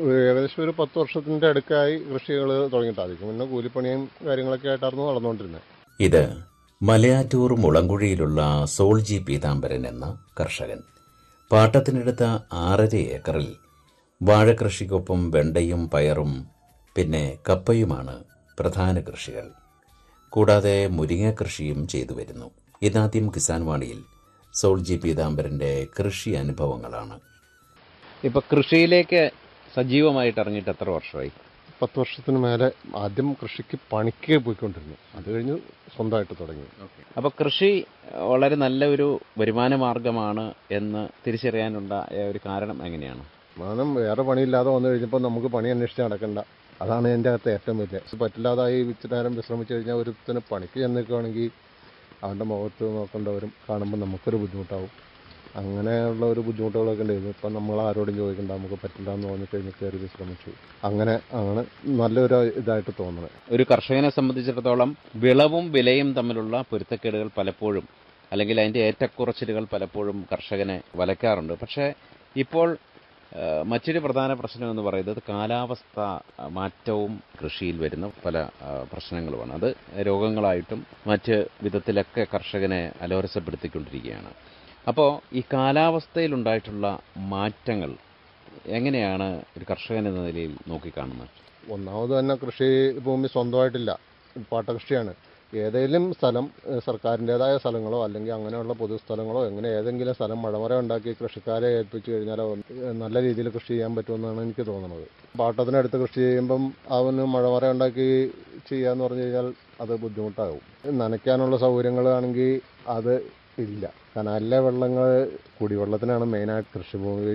ഏകദേശം ഒരു പത്ത് വർഷത്തിന്റെ അടുക്കായി കൃഷികൾ തുടങ്ങിയിട്ട് ആദ്യം പിന്നെ കൂലിപ്പണിയും കാര്യങ്ങളൊക്കെ ആയിട്ടായിരുന്നു നടന്നുകൊണ്ടിരുന്നത് ഇത് മലയാറ്റൂർ മുളങ്കുഴിയിലുള്ള സോൾജി പീതാംബരൻ എന്ന കർഷകൻ പാട്ടത്തിനെടുത്ത ആറര ഏക്കറിൽ വാഴകൃഷിക്കൊപ്പം വെണ്ടയും പയറും പിന്നെ കപ്പയുമാണ് പ്രധാന കൃഷികൾ കൂടാതെ മുരിങ്ങ കൃഷിയും ചെയ്തു വരുന്നു ഇതാദ്യം കിസാൻ വാണിയിൽ സോൾജി പീതാംബരന്റെ കൃഷി അനുഭവങ്ങളാണ് ഇപ്പൊ കൃഷിയിലേക്ക് സജീവമായിട്ട് ഇറങ്ങിയിട്ട് എത്ര വർഷമായി പത്ത് വർഷത്തിന് മേലെ ആദ്യം കൃഷിക്ക് പണിക്ക് പോയിക്കൊണ്ടിരുന്നു അത് കഴിഞ്ഞ് സ്വന്തമായിട്ട് തുടങ്ങി അപ്പൊ കൃഷി വളരെ നല്ല ഒരു വരുമാന മാർഗമാണ് എന്ന് തിരിച്ചറിയാനുണ്ടായ ഒരു കാരണം എങ്ങനെയാണ് മാനം വേറെ പണിയില്ലാതെ വന്നു കഴിഞ്ഞപ്പോൾ നമുക്ക് പണി അന്വേഷിച്ച് നടക്കണ്ട അതാണ് എൻ്റെ അകത്ത് ഏറ്റവും വലിയ ഇത് പറ്റില്ലാതായി ഇച്ചിരി നേരം വിശ്രമിച്ചു കഴിഞ്ഞാൽ ഒരുത്തിന് പണിക്ക് ചെന്ന് നിൽക്കുകയാണെങ്കിൽ അവൻ്റെ മുഖത്ത് നോക്കേണ്ടവരും കാണുമ്പോൾ നമുക്കൊരു ബുദ്ധിമുട്ടാവും അങ്ങനെയുള്ള ഒരു ബുദ്ധിമുട്ടുകളൊക്കെ ഉണ്ടായിരുന്നു ഇപ്പം നമ്മൾ ആരോടും ചോദിക്കണ്ട നമുക്ക് പറ്റില്ല എന്ന് തോന്നിക്കഴിഞ്ഞ് കയറി വിശ്രമിച്ചു അങ്ങനെ ആണ് നല്ലൊരു ഇതായിട്ട് തോന്നുന്നത് ഒരു കർഷകനെ സംബന്ധിച്ചിടത്തോളം വിളവും വിലയും തമ്മിലുള്ള പൊരുത്തക്കേടുകൾ പലപ്പോഴും അല്ലെങ്കിൽ അതിന്റെ ഏറ്റക്കുറച്ചിലുകൾ പലപ്പോഴും കർഷകനെ വലയ്ക്കാറുണ്ട് പക്ഷേ ഇപ്പോൾ ആ, മറ്റൊരു പ്രധാന പ്രശ്നം എന്ന് പറയുന്നത് കാലാവസ്ഥ ആ, മാറ്റവും കൃഷിയിൽ വരുന്ന പല ആ, പ്രശ്നങ്ങളുമാണ് അത് രോഗങ്ങളായിട്ടും മറ്റ് വിധത്തിലൊക്കെ കർഷകനെ അലോരസപ്പെടുത്തിക്കൊണ്ടിരിക്കുകയാണ് അപ്പോൾ ഈ കാലാവസ്ഥയിലുണ്ടായിട്ടുള്ള മാറ്റങ്ങൾ എങ്ങനെയാണ് ഒരു കർഷകൻ എന്ന നിലയിൽ നോക്കിക്കാണുന്നത് ഒന്നാമത് തന്നെ കൃഷി ഭൂമി സ്വന്തമായിട്ടില്ല പാട്ടകൃഷിയാണ് ഏതെങ്കിലും സ്ഥലം ഏഹ് സർക്കാരിൻ്റെതായ സ്ഥലങ്ങളോ അല്ലെങ്കിൽ അങ്ങനെയുള്ള പൊതുസ്ഥലങ്ങളോ എങ്ങനെ ഏതെങ്കിലും സ്ഥലം മഴമറ ഉണ്ടാക്കി കൃഷിക്കാരെ ഏൽപ്പിച്ചു കഴിഞ്ഞാൽ അവന് നല്ല രീതിയിൽ കൃഷി ചെയ്യാൻ പറ്റുമെന്നാണ് എനിക്ക് തോന്നുന്നത് പാട്ടത്തിനടുത്ത് കൃഷി ചെയ്യുമ്പം അവന് മഴമറ ഉണ്ടാക്കി ചെയ്യാന്ന് പറഞ്ഞു കഴിഞ്ഞാൽ അത് ബുദ്ധിമുട്ടാകും നനയ്ക്കാനുള്ള സൗകര്യങ്ങളാണെങ്കിൽ അത് ഇല്ല കനാലിലെ വെള്ളങ്ങൾ കുടിവെള്ളത്തിനാണ് മെയിനായിട്ട് കൃഷിഭൂമി